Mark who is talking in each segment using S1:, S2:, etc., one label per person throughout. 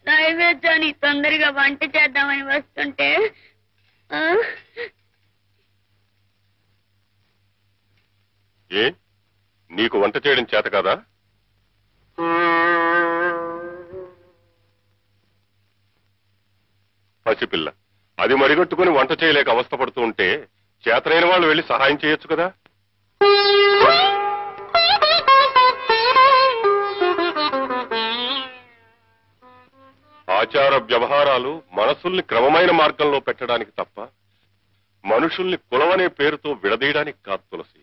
S1: నైవేద్యానికి తొందరగా వంట చేద్దామని వస్తుంటే ఆ,
S2: ఏ నీకు వంట చేయడం చేత కాదా పసిపిల్ల అది మరిగట్టుకుని వంట చేయలేక అవస్థపడుతూ ఉంటే చేతనైన వాళ్ళు వెళ్ళి సహాయం చేయొచ్చు కదా ఆచార వ్యవహారాలు మనసుల్ని క్రమమైన మార్గంలో పెట్టడానికి తప్ప మనుషుల్ని కులమనే పేరుతో విడదీయడానికి కాదు తులసి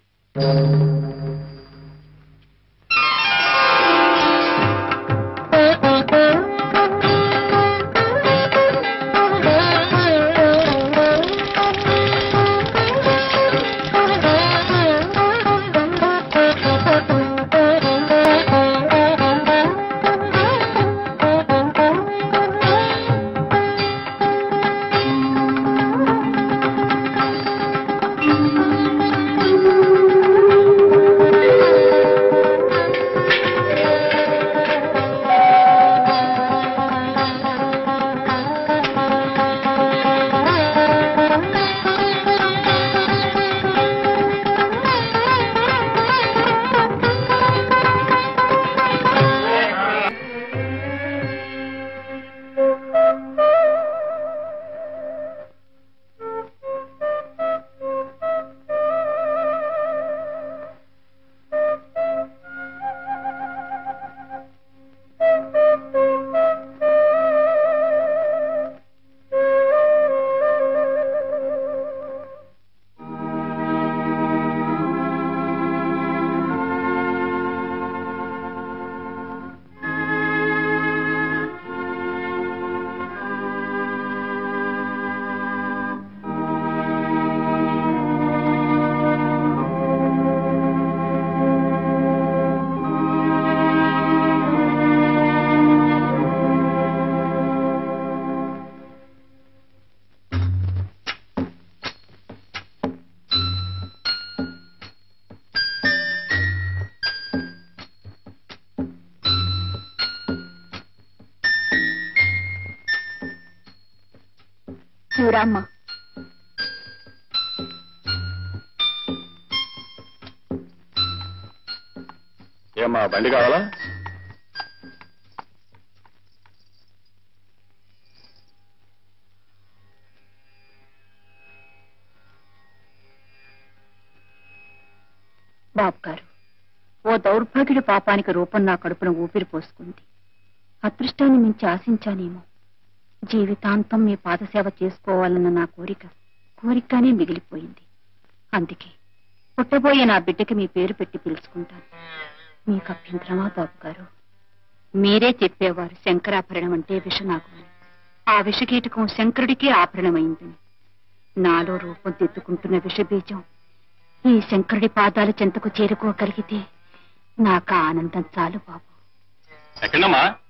S1: చూడమ్మా
S2: ఏమ్మా బండి కావాలా
S1: బాబు గారు ఓ దౌర్భాగ్యుడి పాపానికి రూపం నా కడుపున ఊపిరి పోసుకుంది అదృష్టాన్ని మించి ఆశించానేమో జీవితాంతం మీ పాదసేవ చేసుకోవాలన్న నా కోరిక కోరికగానే మిగిలిపోయింది అందుకే పుట్టబోయే నా బిడ్డకి మీ పేరు పెట్టి పిలుచుకుంటాను మీకు అభ్యంతరమా బాబు గారు మీరే చెప్పేవారు శంకరాభరణం అంటే విషనాగు అని ఆ విషకీటకం శంకరుడికే ఆభరణమైందని నాలో రూపం దిద్దుకుంటున్న విషబీజం ఈ శంకరుడి పాదాల చెంతకు చేరుకోగలిగితే నాకు ఆ ఆనందం చాలు బాబు
S2: ఎక్కడమ్మా